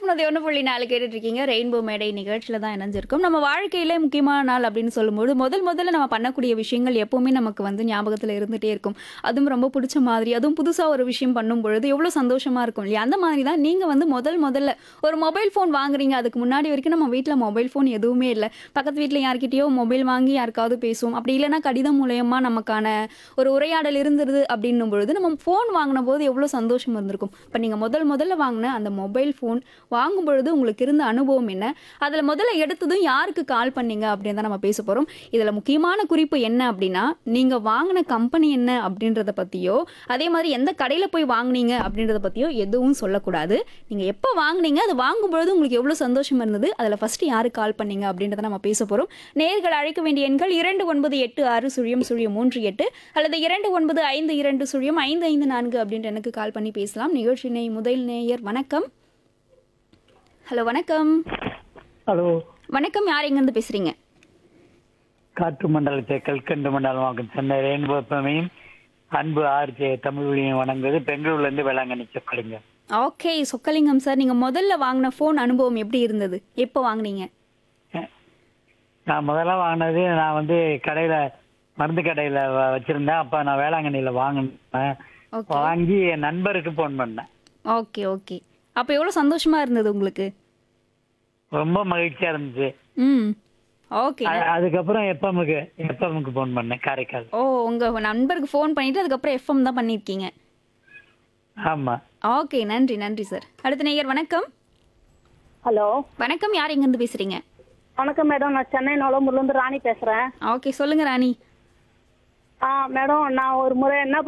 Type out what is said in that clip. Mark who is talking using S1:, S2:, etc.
S1: நூத்தி ஒன்று புள்ளி நாலு கேட்டுட்டு இருக்கீங்க ரெயின்போ மேடை நிகழ்ச்சியில தான் இணைஞ்சிருக்கும் நம்ம வாழ்க்கையில முக்கியமான நாள் அப்படின்னு சொல்லும்போது முதல் முதல்ல நம்ம பண்ணக்கூடிய விஷயங்கள் எப்பவுமே நமக்கு வந்து ஞாபகத்துல இருந்துட்டே இருக்கும் அதுவும் ரொம்ப பிடிச்ச மாதிரி அதுவும் புதுசா ஒரு விஷயம் பண்ணும் பொழுது எவ்வளவு சந்தோஷமா இருக்கும் இல்லையா அந்த மாதிரி தான் நீங்க வந்து முதல் முதல்ல ஒரு மொபைல் ஃபோன் வாங்குறீங்க அதுக்கு முன்னாடி வரைக்கும் நம்ம வீட்ல மொபைல் ஃபோன் எதுவுமே இல்லை பக்கத்து வீட்ல யார்கிட்டயோ மொபைல் வாங்கி யாருக்காவது பேசுவோம் அப்படி இல்லைன்னா கடிதம் மூலயமா நமக்கான ஒரு உரையாடல் இருந்தது அப்படின்னும் பொழுது நம்ம ஃபோன் வாங்கின போது எவ்வளோ சந்தோஷம் இருந்திருக்கும் இப்போ நீங்கள் முதல் முதல்ல வாங்கின அந்த மொபைல் ஃபோன் வாங்கும் பொழுது உங்களுக்கு இருந்த அனுபவம் என்ன அதில் முதல்ல எடுத்ததும் யாருக்கு கால் பண்ணீங்க அப்படின்னு தான் நம்ம பேச போகிறோம் இதில் முக்கியமான குறிப்பு என்ன அப்படின்னா நீங்கள் வாங்கின கம்பெனி என்ன அப்படின்றத பற்றியோ அதே மாதிரி எந்த கடையில் போய் வாங்குனீங்க அப்படின்றத பற்றியோ எதுவும் சொல்லக்கூடாது நீங்கள் எப்போ வாங்குனீங்க அது வாங்கும் பொழுது உங்களுக்கு எவ்வளோ சந்தோஷம் இருந்தது அதில் ஃபஸ்ட்டு யாருக்கு கால் பண்ணீங்க அப்படின்றத நம்ம பேச போகிறோம் நேர்கள் அழைக்க வேண்டிய எண்கள் இரண்டு ஒன்பது எட்டு ஆறு சுழியம் சுழியம் மூன்று எட்டு அல்லது இரண்டு ஒன்பது ஐந்து இரண்டு சுழியம் ஐந்து ஐந்து நான்கு அப்படின்ற எனக்கு கால் பண்ணி பேசலாம் நிகழ்ச்சி நே முதல் நேயர் வணக்கம் ஹலோ வணக்கம்
S2: ஹலோ
S1: வணக்கம் யார் எங்கேருந்து பேசுறீங்க
S2: காற்று மண்டலத்தை கல்கண்டு மண்டலமாகும் சென்னை ரெயின்போ பிரமையும் அன்பு ஆர்ஜே தமிழ் மொழியும் வணங்குவது பெங்களூர்ல இருந்து வேளாங்கண்ணி சொக்கலிங்க
S1: ஓகே சொக்கலிங்கம் சார் நீங்கள் முதல்ல வாங்கின ஃபோன் அனுபவம் எப்படி இருந்தது எப்போ வாங்குனீங்க
S2: நான் முதல்ல வாங்கினது நான் வந்து கடையில மருந்து கடையில வ- வச்சிருந்தேன் அப்ப நான் வேளாங்கண்ணியில வாங்கினேன்
S1: ஓகே
S2: வாங்கி என் நண்பருக்கு போன் பண்ணேன்
S1: ஓகே ஓகே அப்போ எவ்வளோ சந்தோஷமா இருந்தது உங்களுக்கு
S2: ரொம்ப மகிழ்ச்சியா இருந்துச்சு
S1: ம் ஓகே
S2: அ- அதுக்கப்புறம் எப்எம்க்கு எப்எம்க்கு போன் பண்ணேன் காரைக்கால்
S1: ஓ உங்கள் நண்பருக்கு ஃபோன் பண்ணிட்டு அதுக்கப்புறம் எஃப்எம் தான் பண்ணியிருக்கீங்க
S2: ஆமா
S1: ஓகே நன்றி நன்றி சார் அடுத்த நேயர் வணக்கம்
S3: ஹலோ
S1: வணக்கம் யார் எங்கேருந்து பேசுறீங்க
S3: வணக்கம் மேடம் நான் சென்னை நொலம்பூர்லேருந்து ராணி பேசுகிறேன்
S1: ஓகே சொல்லுங்க ராணி
S3: ஆ மேடம் நான் ஒரு முறை என்ன